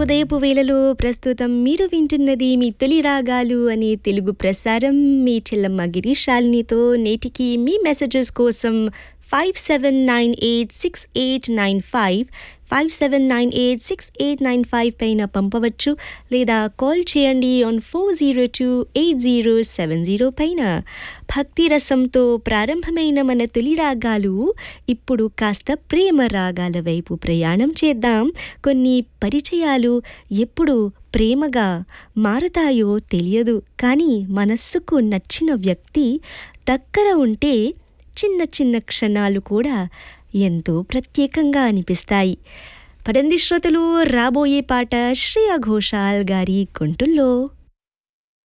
ఉదయపు వేళలో ప్రస్తుతం మీరు వింటున్నది మీ తొలి రాగాలు అనే తెలుగు ప్రసారం మీ చెల్లమ్మ గిరీశాలినితో నేటికి మీ మెసేజెస్ కోసం five seven nine eight six eight nine five five seven nine eight six eight nine five పైన పంపవచ్చు లేదా కాల్ చేయండి on four zero two eight zero seven zero పైన భక్తి రసంతో ప్రారంభమైన మన తొలి రాగాలు ఇప్పుడు కాస్త ప్రేమ రాగాల వైపు ప్రయాణం చేద్దాం కొన్ని పరిచయాలు ఎప్పుడు ప్రేమగా మారతాయో తెలియదు కానీ మనస్సుకు నచ్చిన వ్యక్తి దగ్గర ఉంటే చిన్న చిన్న క్షణాలు కూడా ఎంతో ప్రత్యేకంగా అనిపిస్తాయి పదంది శ్రోతలు రాబోయే పాట శ్రేయా ఘోషాల్ గారి గొంతుల్లో